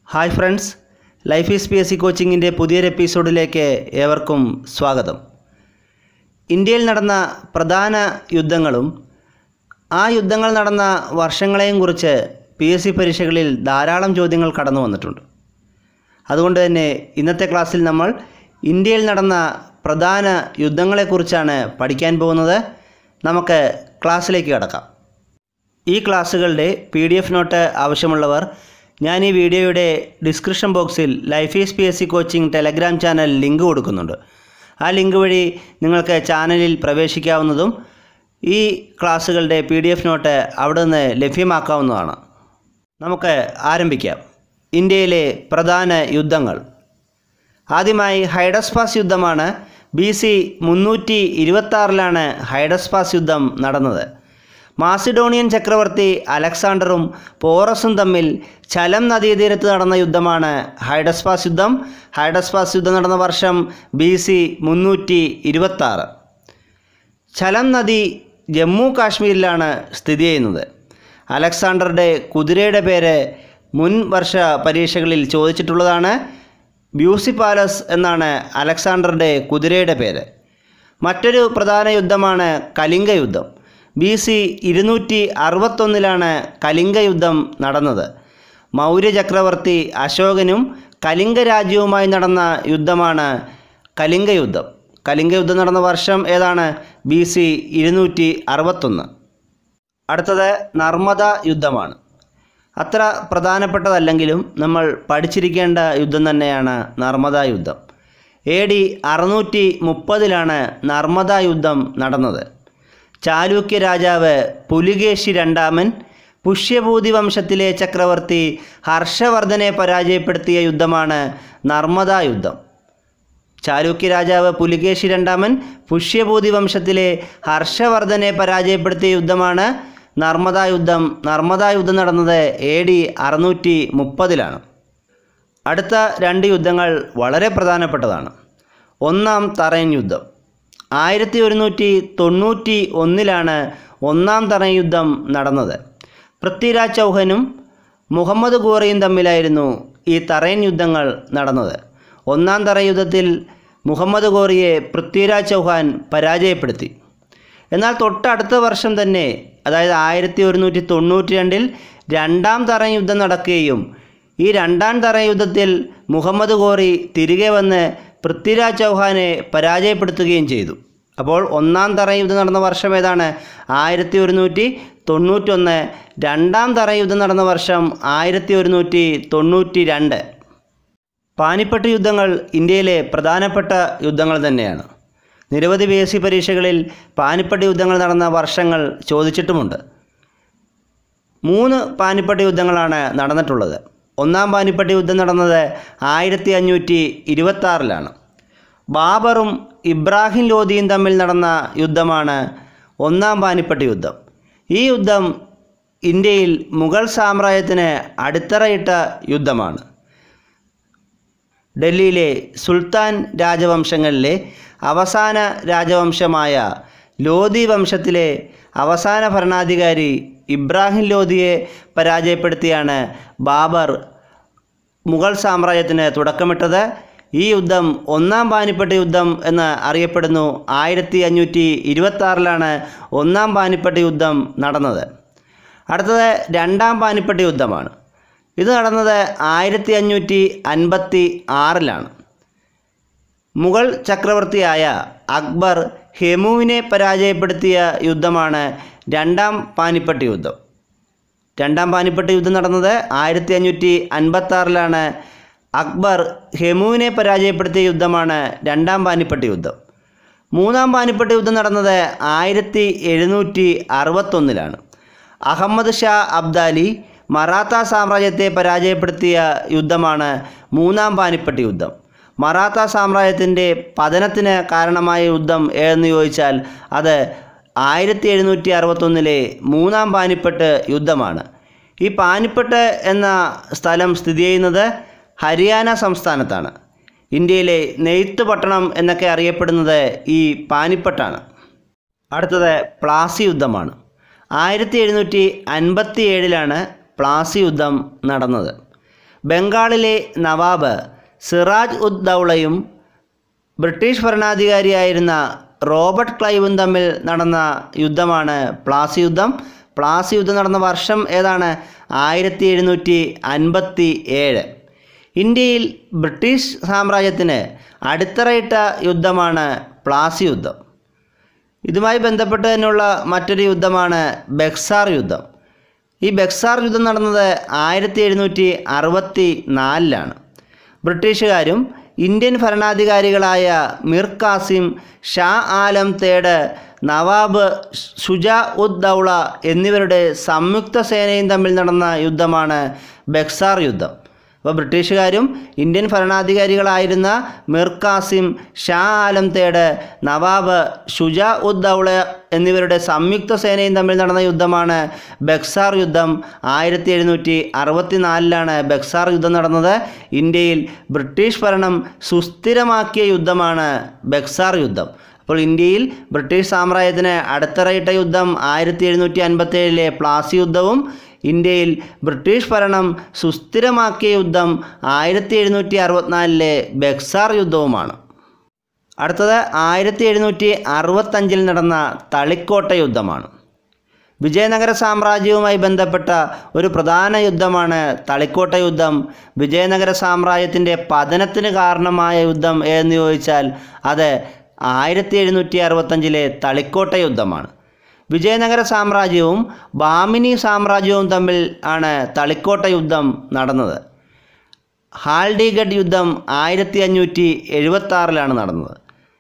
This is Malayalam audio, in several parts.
hi friends life is P S C കോച്ചിങ്ങിൻ്റെ പുതിയൊരു എപ്പിസോഡിലേക്ക് ഏവർക്കും സ്വാഗതം ഇന്ത്യയിൽ നടന്ന പ്രധാന യുദ്ധങ്ങളും ആ യുദ്ധങ്ങൾ നടന്ന വർഷങ്ങളെയും കുറിച്ച് പി എസ് സി പരീക്ഷകളിൽ ധാരാളം ചോദ്യങ്ങൾ കടന്നു വന്നിട്ടുണ്ട് അതുകൊണ്ട് തന്നെ ഇന്നത്തെ ക്ലാസ്സിൽ നമ്മൾ ഇന്ത്യയിൽ നടന്ന പ്രധാന യുദ്ധങ്ങളെക്കുറിച്ചാണ് പഠിക്കാൻ പോകുന്നത് നമുക്ക് ക്ലാസ്സിലേക്ക് കടക്കാം ഈ ക്ലാസ്സുകളുടെ പി ഡി എഫ് നോട്ട് ആവശ്യമുള്ളവർ ഞാൻ ഈ വീഡിയോയുടെ ഡിസ്ക്രിപ്ഷൻ ബോക്സിൽ life is P S C coaching Telegram channel link കൊടുക്കുന്നുണ്ട് ആ ലിങ്ക് വഴി നിങ്ങൾക്ക് ചാനലിൽ പ്രവേശിക്കാവുന്നതും ഈ ക്ലാസ്സുകളുടെ പി ഡി എഫ് നോട്ട് അവിടെ നിന്ന് ലഭ്യമാക്കാവുന്നതാണ് നമുക്ക് ആരംഭിക്കാം ഇന്ത്യയിലെ പ്രധാന യുദ്ധങ്ങൾ ആദ്യമായി ഹൈഡസ്പാസ് യുദ്ധമാണ് ബി സി മുന്നൂറ്റി ഇരുപത്താറിലാണ് ഹൈഡസ്പാസ് യുദ്ധം നടന്നത് മാസിഡോണിയൻ ചക്രവർത്തി അലക്സാണ്ടറും പോറസും തമ്മിൽ ചലം നദീതീരത്ത് നടന്ന യുദ്ധമാണ് ഹൈഡസ്പാസ് യുദ്ധം ഹൈഡസ്പാസ് യുദ്ധം നടന്ന വർഷം ബി സി മുന്നൂറ്റി ഇരുപത്താറ് ചലം നദി ജമ്മു കാശ്മീരിലാണ് സ്ഥിതി ചെയ്യുന്നത് അലക്സാണ്ടറുടെ കുതിരയുടെ പേര് മുൻ വർഷ പരീക്ഷകളിൽ ചോദിച്ചിട്ടുള്ളതാണ് ബ്യൂസിപാലസ് എന്നാണ് അലക്സാണ്ടറുടെ കുതിരയുടെ പേര് മറ്റൊരു പ്രധാന യുദ്ധമാണ് കലിംഗ യുദ്ധം ബി സി ഇരുന്നൂറ്റി അറുപത്തൊന്നിലാണ് കലിംഗ യുദ്ധം നടന്നത് മൗര്യ ചക്രവർത്തി അശോകനും കലിംഗ രാജ്യവുമായി നടന്ന യുദ്ധമാണ് കലിംഗ യുദ്ധം കലിംഗ യുദ്ധം നടന്ന വർഷം ഏതാണ് ബി സി ഇരുന്നൂറ്റി അറുപത്തൊന്ന് അടുത്തത് നർമ്മദ യുദ്ധമാണ് അത്ര പ്രധാനപ്പെട്ടതല്ലെങ്കിലും നമ്മൾ പഠിച്ചിരിക്കേണ്ട യുദ്ധം തന്നെയാണ് നർമ്മദ യുദ്ധം എ ഡി അറുന്നൂറ്റി മുപ്പതിലാണ് നർമ്മദ യുദ്ധം നടന്നത് ചാലൂക്യ രാജാവ് പുലികേശി രണ്ടാമൻ പുഷ്യഭൂതി വംശത്തിലെ ചക്രവർത്തി ഹർഷവർദ്ധനെ പരാജയപ്പെടുത്തിയ യുദ്ധമാണ് നർമ്മദ യുദ്ധം ചാലൂക്യ രാജാവ് പുലികേശി രണ്ടാമൻ പുഷ്യഭൂതി വംശത്തിലെ ഹർഷവർദ്ധനെ പരാജയപ്പെടുത്തിയ യുദ്ധമാണ് നർമ്മദ യുദ്ധം നർമ്മദ യുദ്ധം നടന്നത് എ ഡി അറുന്നൂറ്റി മുപ്പതിലാണ് അടുത്ത രണ്ട് യുദ്ധങ്ങൾ വളരെ പ്രധാനപ്പെട്ടതാണ് ഒന്നാം തറയൻ യുദ്ധം ആയിരത്തി ഒരുന്നൂറ്റി തൊണ്ണൂറ്റി ഒന്നിലാണ് ഒന്നാം തറയൻ യുദ്ധം നടന്നത് പൃഥ്വിരാജ് ചൗഹാനും മുഹമ്മദ് ഘോറിയും തമ്മിലായിരുന്നു ഈ തറയൻ യുദ്ധങ്ങൾ നടന്നത് ഒന്നാം തറ യുദ്ധത്തിൽ മുഹമ്മദ് ഘോറിയെ പൃഥ്വിരാജ് ചൗഹാൻ പരാജയപ്പെടുത്തി എന്നാൽ തൊട്ടടുത്ത വർഷം തന്നെ അതായത് ആയിരത്തി ഒരുന്നൂറ്റി തൊണ്ണൂറ്റി രണ്ടിൽ രണ്ടാം തറ യുദ്ധം നടക്കുകയും ഈ രണ്ടാം തറ യുദ്ധത്തിൽ മുഹമ്മദ് ഘോറി തിരികെ വന്ന് പൃഥ്വിരാജ് ചൗഹാനെ പരാജയപ്പെടുത്തുകയും ചെയ്തു അപ്പോൾ ഒന്നാം തറ യുദ്ധം നടന്ന വർഷം ഏതാണ് ആയിരത്തി ഒരുന്നൂറ്റി തൊണ്ണൂറ്റൊന്ന് രണ്ടാം തറ യുദ്ധം നടന്ന വർഷം ആയിരത്തി ഒരുന്നൂറ്റി തൊണ്ണൂറ്റി രണ്ട് പാനിപ്പട്ട് യുദ്ധങ്ങൾ ഇന്ത്യയിലെ പ്രധാനപ്പെട്ട യുദ്ധങ്ങൾ തന്നെയാണ് നിരവധി പി എസ് സി പരീക്ഷകളിൽ പാനിപ്പട്ട് യുദ്ധങ്ങൾ നടന്ന വർഷങ്ങൾ ചോദിച്ചിട്ടുമുണ്ട് മൂന്ന് പാനിപ്പട്ട് യുദ്ധങ്ങളാണ് നടന്നിട്ടുള്ളത് ഒന്നാം പാനിപ്പട്ട് യുദ്ധം നടന്നത് ആയിരത്തി അഞ്ഞൂറ്റി ഇരുപത്താറിലാണ് ബാബറും ഇബ്രാഹിം ലോധിയും തമ്മിൽ നടന്ന യുദ്ധമാണ് ഒന്നാം പാനിപ്പട്ട് യുദ്ധം ഈ യുദ്ധം ഇന്ത്യയിൽ മുഗൾ സാമ്രാജ്യത്തിന് അടിത്തറയിട്ട യുദ്ധമാണ് ഡൽഹിയിലെ സുൽത്താൻ രാജവംശങ്ങളിലെ അവസാന രാജവംശമായ ലോധി വംശത്തിലെ അവസാന ഭരണാധികാരി ഇബ്രാഹിം ലോധിയെ പരാജയപ്പെടുത്തിയാണ് ബാബർ മുഗൾ സാമ്രാജ്യത്തിന് തുടക്കമിട്ടത് ഈ യുദ്ധം ഒന്നാം പാനിപ്പട്ട് യുദ്ധം എന്ന് അറിയപ്പെടുന്നു ആയിരത്തി അഞ്ഞൂറ്റി ഇരുപത്താറിലാണ് ഒന്നാം പാനിപ്പട്ട് യുദ്ധം നടന്നത് അടുത്തത് രണ്ടാം പാനിപ്പട്ട് യുദ്ധമാണ് ഇത് നടന്നത് ആയിരത്തി അഞ്ഞൂറ്റി അൻപത്തി ആറിലാണ് മുഗൾ ചക്രവർത്തിയായ അക്ബർ ഹെമുവിനെ പരാജയപ്പെടുത്തിയ യുദ്ധമാണ് രണ്ടാം പാനിപ്പട്ട് യുദ്ധം രണ്ടാം പാനിപ്പട്ട് യുദ്ധം നടന്നത് ആയിരത്തി അഞ്ഞൂറ്റി അൻപത്തി ആറിലാണ് അക്ബർ ഹെമുവിനെ പരാജയപ്പെടുത്തിയ യുദ്ധമാണ് രണ്ടാം പാനിപ്പട്ട് യുദ്ധം മൂന്നാം പാനിപ്പട്ട് യുദ്ധം നടന്നത് ആയിരത്തി എഴുന്നൂറ്റി അറുപത്തൊന്നിലാണ് അഹമ്മദ് ഷാ അബ്ദാലി മറാത്ത സാമ്രാജ്യത്തെ പരാജയപ്പെടുത്തിയ യുദ്ധമാണ് മൂന്നാം പാനിപ്പട്ട് യുദ്ധം മറാത്ത സാമ്രാജ്യത്തിൻ്റെ പതനത്തിന് കാരണമായ യുദ്ധം ഏതെന്ന് ചോദിച്ചാൽ അത് ആയിരത്തി എഴുന്നൂറ്റി അറുപത്തൊന്നിലെ മൂന്നാം പാനിപ്പട്ട് യുദ്ധമാണ് ഈ പാനിപ്പട്ട് എന്ന സ്ഥലം സ്ഥിതി ചെയ്യുന്നത് ഹരിയാന സംസ്ഥാനത്താണ് ഇന്ത്യയിലെ നെയ്ത്ത് പട്ടണം എന്നൊക്കെ അറിയപ്പെടുന്നത് ഈ പാനിപ്പട്ടാണ് അടുത്തത് പ്ലാസി യുദ്ധമാണ് ആയിരത്തി എഴുന്നൂറ്റി അൻപത്തി ഏഴിലാണ് പ്ലാസി യുദ്ധം നടന്നത് ബംഗാളിലെ നവാബ് സിറാജ് ഉദ് ദൗളയും ബ്രിട്ടീഷ് ഭരണാധികാരിയായിരുന്ന റോബർട്ട് ക്ലൈവും തമ്മിൽ നടന്ന യുദ്ധമാണ് പ്ലാസി യുദ്ധം പ്ലാസി യുദ്ധം നടന്ന വർഷം ഏതാണ് ആയിരത്തി എഴുന്നൂറ്റി അൻപത്തി ഏഴ് ഇന്ത്യയിൽ ബ്രിട്ടീഷ് സാമ്രാജ്യത്തിന് അടിത്തറയിട്ട യുദ്ധമാണ് പ്ലാസി യുദ്ധം ഇതുമായി ബന്ധപ്പെട്ട് തന്നെയുള്ള മറ്റൊരു യുദ്ധമാണ് ബക്സാർ യുദ്ധം ഈ ബക്സാർ യുദ്ധം നടന്നത് ആയിരത്തി എഴുന്നൂറ്റി അറുപത്തി നാലിലാണ് ബ്രിട്ടീഷുകാരും ഇന്ത്യൻ ഭരണാധികാരികളായ മിർ കാസിം ഷാ ആലം തേട് നവാബ് ഷുജാ ഉദ് ദൗള എന്നിവരുടെ സംയുക്ത സേനയും തമ്മിൽ നടന്ന യുദ്ധമാണ് ബക്സാർ യുദ്ധം അപ്പോൾ ബ്രിട്ടീഷുകാരും ഇന്ത്യൻ ഭരണാധികാരികളായിരുന്ന മിർ കാസിം ഷാ ആലം തേട് നവാബ് ഷുജാ ഉദ് ദൗള എന്നിവരുടെ സംയുക്ത സേനയും തമ്മിൽ നടന്ന യുദ്ധമാണ് ബക്സാർ യുദ്ധം ആയിരത്തി എഴുന്നൂറ്റി അറുപത്തിനാലിലാണ് ബക്സാർ യുദ്ധം നടന്നത് ഇന്ത്യയിൽ ബ്രിട്ടീഷ് ഭരണം സുസ്ഥിരമാക്കിയ യുദ്ധമാണ് ബക്സാർ യുദ്ധം അപ്പോൾ ഇന്ത്യയിൽ ബ്രിട്ടീഷ് സാമ്രാജ്യത്തിന് അടിത്തറയിട്ട യുദ്ധം ആയിരത്തി എഴുന്നൂറ്റി അൻപത്തേഴിലെ പ്ലാസി യുദ്ധവും ഇന്ത്യയിൽ ബ്രിട്ടീഷ് ഭരണം സുസ്ഥിരമാക്കിയ യുദ്ധം ആയിരത്തി എഴുന്നൂറ്റി അറുപത്തിനാലിലെ ബക്സാർ യുദ്ധവുമാണ് അടുത്തത് ആയിരത്തി എഴുന്നൂറ്റി അറുപത്തഞ്ചിൽ നടന്ന തളിക്കോട്ട യുദ്ധമാണ് വിജയനഗര സാമ്രാജ്യവുമായി ബന്ധപ്പെട്ട ഒരു പ്രധാന യുദ്ധമാണ് തളിക്കോട്ട യുദ്ധം വിജയനഗര സാമ്രാജ്യത്തിൻ്റെ പതനത്തിന് കാരണമായ യുദ്ധം എന്ന് ചോദിച്ചാൽ അത് ആയിരത്തി എഴുന്നൂറ്റി അറുപത്തഞ്ചിലെ തളിക്കോട്ട യുദ്ധമാണ് വിജയനഗര സാമ്രാജ്യവും ബാമിനി സാമ്രാജ്യവും തമ്മിൽ ആണ് തളിക്കോട്ട യുദ്ധം നടന്നത് ഹാൽഡിഗഡ് യുദ്ധം ആയിരത്തി അഞ്ഞൂറ്റി എഴുപത്തി ആറിലാണ് നടന്നത്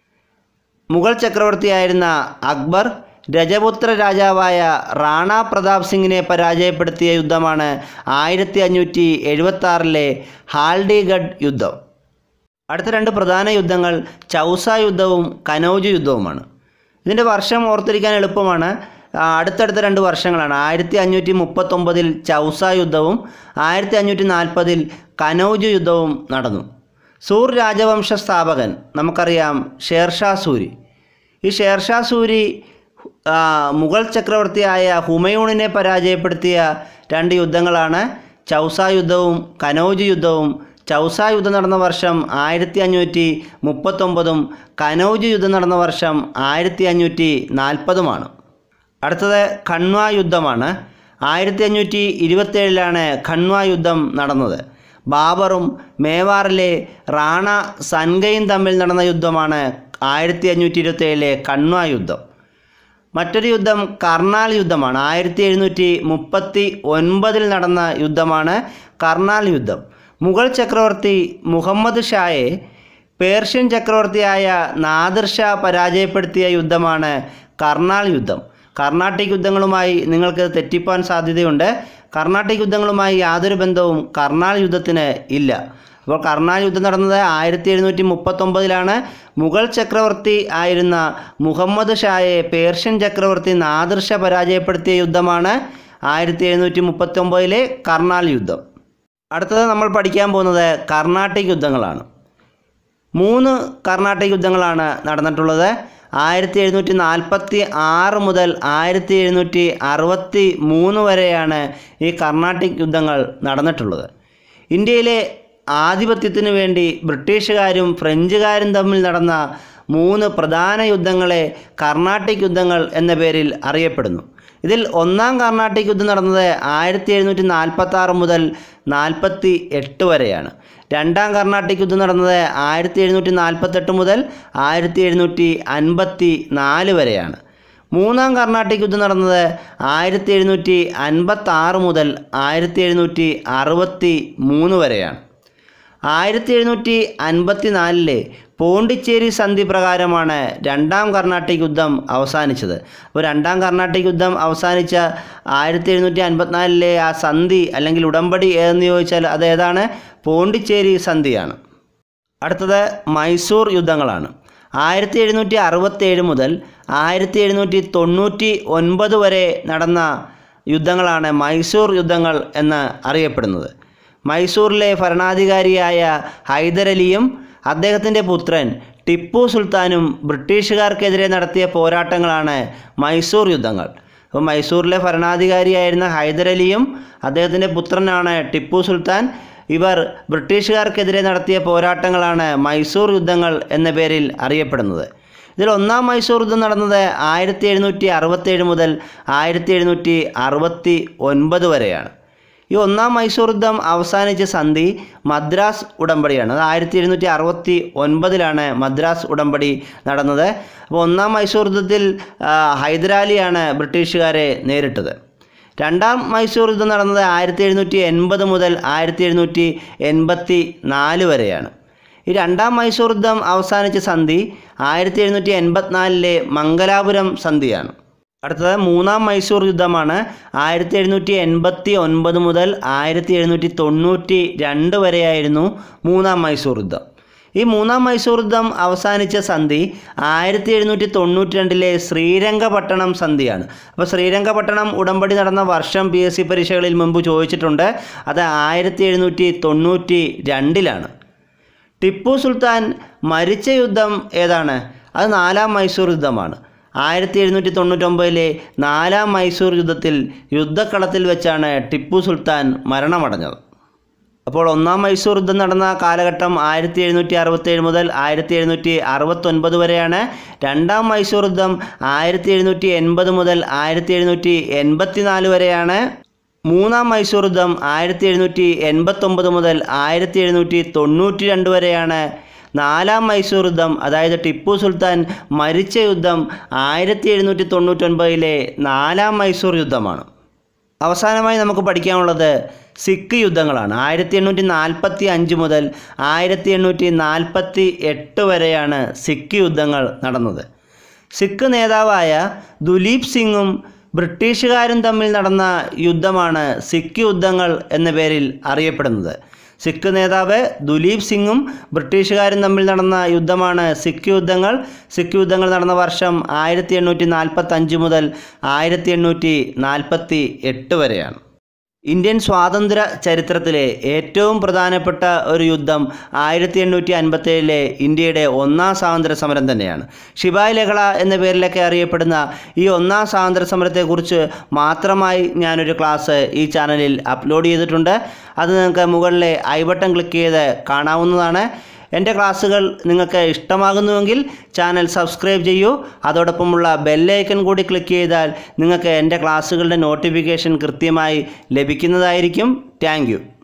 മുഗൾ ചക്രവർത്തിയായിരുന്ന അക്ബർ രജപുത്ര രാജാവായ റാണ പ്രതാപ് സിംഗിനെ പരാജയപ്പെടുത്തിയ യുദ്ധമാണ് ആയിരത്തി അഞ്ഞൂറ്റി എഴുപത്തി ആറിലെ ഹാൽഡിഗഡ് യുദ്ധം അടുത്ത രണ്ട് പ്രധാന യുദ്ധങ്ങൾ ചൗസ യുദ്ധവും കനൗജ് യുദ്ധവുമാണ് ഇതിൻ്റെ വർഷം ഓർത്തിരിക്കാൻ എളുപ്പമാണ് ആ, അടുത്തടുത്ത രണ്ട് വർഷങ്ങളാണ് ആയിരത്തി അഞ്ഞൂറ്റി മുപ്പത്തൊമ്പതിൽ ചൗസ യുദ്ധവും ആയിരത്തി അഞ്ഞൂറ്റി നാൽപ്പതിൽ കനൗജ് യുദ്ധവും നടന്നു സൂർ രാജവംശ സ്ഥാപകൻ നമുക്കറിയാം ഷേർഷാ സൂരി ഈ ഷേർഷാ സൂരി ആ, മുഗൾ ചക്രവർത്തിയായ ഹുമയൂണിനെ പരാജയപ്പെടുത്തിയ രണ്ട് യുദ്ധങ്ങളാണ് ചൗസ യുദ്ധവും കനൗജ് യുദ്ധവും ചൗസ യുദ്ധം നടന്ന വർഷം ആയിരത്തി അഞ്ഞൂറ്റി മുപ്പത്തൊമ്പതും കനൗജ് യുദ്ധം നടന്ന വർഷം ആയിരത്തി അഞ്ഞൂറ്റി നാൽപ്പതുമാണ് അടുത്തത് ഖണ്വ യുദ്ധമാണ് ആയിരത്തി അഞ്ഞൂറ്റി ഇരുപത്തേഴിലാണ് ഖണ്വ യുദ്ധം നടന്നത് ബാബറും മേവാറിലെ റാണ സൻഗയും തമ്മിൽ നടന്ന യുദ്ധമാണ് ആയിരത്തി അഞ്ഞൂറ്റി ഇരുപത്തേഴിലെ ഖണ്വ യുദ്ധം മറ്റൊരു യുദ്ധം കർണാൽ യുദ്ധമാണ് ആയിരത്തി എഴുന്നൂറ്റി മുപ്പത്തി ഒൻപതിൽ നടന്ന യുദ്ധമാണ് കർണാൽ യുദ്ധം മുഗൾ ചക്രവർത്തി മുഹമ്മദ് ഷായെ പേർഷ്യൻ ചക്രവർത്തിയായ നാദിർ ഷാ പരാജയപ്പെടുത്തിയ യുദ്ധമാണ് കർണാൽ യുദ്ധം കർണാട്ടിക് യുദ്ധങ്ങളുമായി നിങ്ങൾക്ക് തെറ്റിപ്പോൻ സാധ്യതയുണ്ട് കർണാട്ടിക് യുദ്ധങ്ങളുമായി യാതൊരു ബന്ധവും കർണാൽ യുദ്ധത്തിന് ഇല്ല അപ്പോൾ കർണാൽ യുദ്ധം നടന്നത് ആയിരത്തി എഴുന്നൂറ്റി മുപ്പത്തൊമ്പതിലാണ് മുഗൾ ചക്രവർത്തി ആയിരുന്ന മുഹമ്മദ് ഷായെ പേർഷ്യൻ ചക്രവർത്തി നാദിർ ഷാ പരാജയപ്പെടുത്തിയ യുദ്ധമാണ് ആയിരത്തി എഴുന്നൂറ്റി മുപ്പത്തൊമ്പതിലെ കർണാൽ യുദ്ധം അടുത്തത് നമ്മൾ പഠിക്കാൻ പോകുന്നത് കർണാട്ടിക് യുദ്ധങ്ങളാണ് മൂന്ന് കർണാട്ടിക് യുദ്ധങ്ങളാണ് നടന്നിട്ടുള്ളത് ആയിരത്തി എഴുന്നൂറ്റി നാൽപ്പത്തി ആറ് മുതൽ ആയിരത്തി എഴുന്നൂറ്റി അറുപത്തി മൂന്ന് വരെയാണ് ഈ കർണാട്ടിക് യുദ്ധങ്ങൾ നടന്നിട്ടുള്ളത് ഇന്ത്യയിലെ ആധിപത്യത്തിനു വേണ്ടി ബ്രിട്ടീഷുകാരും ഫ്രഞ്ചുകാരും തമ്മിൽ നടന്ന മൂന്ന് പ്രധാന യുദ്ധങ്ങളെ കർണാട്ടിക് യുദ്ധങ്ങൾ എന്ന പേരിൽ അറിയപ്പെടുന്നു ഇതിൽ ഒന്നാം കർണാട്ടിക് യുദ്ധം നടന്നത് ആയിരത്തി എഴുന്നൂറ്റി നാൽപ്പത്തി ആറ് മുതൽ നാൽപ്പത്തി എട്ട് വരെയാണ് രണ്ടാം കർണാട്ടിക് യുദ്ധം നടന്നത് ആയിരത്തി എഴുന്നൂറ്റി നാൽപ്പത്തെട്ട് മുതൽ ആയിരത്തി എഴുന്നൂറ്റി അൻപത്തി നാല് വരെയാണ് മൂന്നാം കർണാട്ടിക് യുദ്ധം നടന്നത് ആയിരത്തി എഴുന്നൂറ്റി അൻപത്തി ആറ് മുതൽ ആയിരത്തി എഴുന്നൂറ്റി അറുപത്തി മൂന്ന് വരെയാണ് ആയിരത്തി എഴുന്നൂറ്റി അൻപത്തി നാലിലെ പോണ്ടിച്ചേരി സന്ധി പ്രകാരമാണ് രണ്ടാം കർണാട്ടിക് യുദ്ധം അവസാനിച്ചത് അപ്പോൾ രണ്ടാം കർണാട്ടിക് യുദ്ധം അവസാനിച്ച ആയിരത്തി എഴുന്നൂറ്റി അൻപത്തിനാലിലെ ആ സന്ധി അല്ലെങ്കിൽ ഉടമ്പടി ഏതെന്ന് ചോദിച്ചാൽ അത് ഏതാണ് പോണ്ടിച്ചേരി സന്ധിയാണ് അടുത്തത് മൈസൂർ യുദ്ധങ്ങളാണ് ആയിരത്തി എഴുന്നൂറ്റി അറുപത്തേഴ് മുതൽ ആയിരത്തി എഴുന്നൂറ്റി തൊണ്ണൂറ്റി ഒൻപത് വരെ നടന്ന യുദ്ധങ്ങളാണ് മൈസൂർ യുദ്ധങ്ങൾ എന്ന് അറിയപ്പെടുന്നത് മൈസൂറിലെ ഭരണാധികാരിയായ ഹൈദരലിയും അദ്ദേഹത്തിൻ്റെ പുത്രൻ ടിപ്പു സുൽത്താനും ബ്രിട്ടീഷുകാർക്കെതിരെ നടത്തിയ പോരാട്ടങ്ങളാണ് മൈസൂർ യുദ്ധങ്ങൾ അപ്പോൾ മൈസൂറിലെ ഭരണാധികാരിയായിരുന്ന ഹൈദരലിയും അദ്ദേഹത്തിൻ്റെ പുത്രനാണ് ടിപ്പു സുൽത്താൻ ഇവർ ബ്രിട്ടീഷുകാർക്കെതിരെ നടത്തിയ പോരാട്ടങ്ങളാണ് മൈസൂർ യുദ്ധങ്ങൾ എന്ന പേരിൽ അറിയപ്പെടുന്നത് ഇതിൽ ഒന്നാം മൈസൂർ യുദ്ധം നടന്നത് ആയിരത്തി എഴുന്നൂറ്റി അറുപത്തേഴ് മുതൽ ആയിരത്തി എഴുന്നൂറ്റി അറുപത്തി ഒൻപത് വരെയാണ് ഈ ഒന്നാം മൈസൂർ യുദ്ധം അവസാനിച്ച സന്ധി മദ്രാസ് ഉടമ്പടിയാണ് അത് ആയിരത്തി എഴുന്നൂറ്റി അറുപത്തി ഒൻപതിലാണ് മദ്രാസ് ഉടമ്പടി നടന്നത് അപ്പോൾ ഒന്നാം മൈസൂർ യുദ്ധത്തിൽ ആ, ഹൈദരാലിയാണ് ബ്രിട്ടീഷുകാരെ നേരിട്ടത് രണ്ടാം മൈസൂർ യുദ്ധം നടന്നത് ആയിരത്തി എഴുന്നൂറ്റി എൺപത് മുതൽ ആയിരത്തി എഴുന്നൂറ്റി എൺപത്തി നാല് വരെയാണ് ഈ രണ്ടാം മൈസൂർ യുദ്ധം അവസാനിച്ച സന്ധി ആയിരത്തി എഴുന്നൂറ്റി എൺപത്തിനാലിലെ മംഗലാപുരം സന്ധിയാണ് അടുത്തത് മൂന്നാം മൈസൂർ യുദ്ധമാണ് ആയിരത്തി എഴുന്നൂറ്റി എൺപത്തി ഒൻപത് മുതൽ ആയിരത്തി എഴുന്നൂറ്റി തൊണ്ണൂറ്റി രണ്ട് വരെയായിരുന്നു മൂന്നാം മൈസൂർ യുദ്ധം ഈ മൂന്നാം മൈസൂർ യുദ്ധം അവസാനിച്ച സന്ധി ആയിരത്തി എഴുന്നൂറ്റി തൊണ്ണൂറ്റി രണ്ടിലെ ശ്രീരംഗപട്ടണം സന്ധിയാണ് അപ്പോൾ ശ്രീരംഗപട്ടണം ഉടമ്പടി നടന്ന വർഷം പി എസ് സി പരീക്ഷകളിൽ മുമ്പ് ചോദിച്ചിട്ടുണ്ട് അത് ആയിരത്തി എഴുന്നൂറ്റി തൊണ്ണൂറ്റി രണ്ടിലാണ് ടിപ്പു സുൽത്താൻ മരിച്ച യുദ്ധം ഏതാണ് അത് നാലാം മൈസൂർ യുദ്ധമാണ് ആയിരത്തി എഴുന്നൂറ്റി തൊണ്ണൂറ്റൊമ്പതിലെ നാലാം മൈസൂർ യുദ്ധത്തിൽ യുദ്ധക്കളത്തിൽ വെച്ചാണ് ടിപ്പു സുൽത്താൻ മരണമടഞ്ഞത് അപ്പോൾ ഒന്നാം മൈസൂർ യുദ്ധം നടന്ന കാലഘട്ടം ആയിരത്തി എഴുന്നൂറ്റി അറുപത്തേഴ് മുതൽ ആയിരത്തി എഴുന്നൂറ്റി അറുപത്തൊൻപത് വരെയാണ് രണ്ടാം മൈസൂർ യുദ്ധം ആയിരത്തി എഴുന്നൂറ്റി എൺപത് മുതൽ ആയിരത്തി എഴുന്നൂറ്റി എൺപത്തി നാല് വരെയാണ് മൂന്നാം മൈസൂർ യുദ്ധം ആയിരത്തി എഴുന്നൂറ്റി എൺപത്തൊമ്പത് മുതൽ ആയിരത്തി എഴുന്നൂറ്റി തൊണ്ണൂറ്റി രണ്ട് വരെയാണ് നാലാം മൈസൂർ യുദ്ധം അതായത് ടിപ്പു സുൽത്താൻ മരിച്ച യുദ്ധം ആയിരത്തി എഴുന്നൂറ്റി തൊണ്ണൂറ്റൊൻപതിലെ നാലാം മൈസൂർ യുദ്ധമാണ് അവസാനമായി നമുക്ക് പഠിക്കാനുള്ളത് സിഖ് യുദ്ധങ്ങളാണ് ആയിരത്തി എണ്ണൂറ്റി നാൽപ്പത്തി അഞ്ച് മുതൽ ആയിരത്തി എണ്ണൂറ്റി നാൽപ്പത്തി എട്ട് വരെയാണ് സിഖ് യുദ്ധങ്ങൾ നടന്നത് സിഖ് നേതാവായ ദുലീപ് സിംഗും ബ്രിട്ടീഷുകാരും തമ്മിൽ നടന്ന യുദ്ധമാണ് സിഖ് യുദ്ധങ്ങൾ എന്ന പേരിൽ അറിയപ്പെടുന്നത് സിഖ് നേതാവ് ദുലീപ് സിംഗും ബ്രിട്ടീഷുകാരും തമ്മിൽ നടന്ന യുദ്ധമാണ് സിഖ് യുദ്ധങ്ങൾ സിഖ് യുദ്ധങ്ങൾ നടന്ന വർഷം ആയിരത്തി എണ്ണൂറ്റി നാൽപ്പത്തി അഞ്ച് മുതൽ ആയിരത്തി എണ്ണൂറ്റി നാൽപ്പത്തി എട്ട് വരെയാണ് ഇന്ത്യൻ സ്വാതന്ത്ര്യ ചരിത്രത്തിലെ ഏറ്റവും പ്രധാനപ്പെട്ട ഒരു യുദ്ധം ആയിരത്തി എണ്ണൂറ്റി അൻപത്തേഴിലെ ഇന്ത്യയുടെ ഒന്നാം സ്വാതന്ത്ര്യ സമരം തന്നെയാണ് ഷിബായ് ലഹള എന്ന പേരിലൊക്കെ അറിയപ്പെടുന്ന ഈ ഒന്നാം സ്വാതന്ത്ര്യ സമരത്തെക്കുറിച്ച് മാത്രമായി ഞാനൊരു ക്ലാസ് ഈ ചാനലിൽ അപ്ലോഡ് ചെയ്തിട്ടുണ്ട് അത് നിങ്ങൾക്ക് മുകളിലെ ഐ ബട്ടൺ ക്ലിക്ക് ചെയ്ത് കാണാവുന്നതാണ് എൻ്റെ ക്ലാസ്സുകൾ നിങ്ങൾക്ക് ഇഷ്ടമാകുന്നുവെങ്കിൽ ചാനൽ സബ്സ്ക്രൈബ് ചെയ്യൂ അതോടൊപ്പമുള്ള ബെല്ലൈക്കൺ കൂടി ക്ലിക്ക് ചെയ്താൽ നിങ്ങൾക്ക് എൻ്റെ ക്ലാസ്സുകളുടെ നോട്ടിഫിക്കേഷൻ കൃത്യമായി ലഭിക്കുന്നതായിരിക്കും താങ്ക്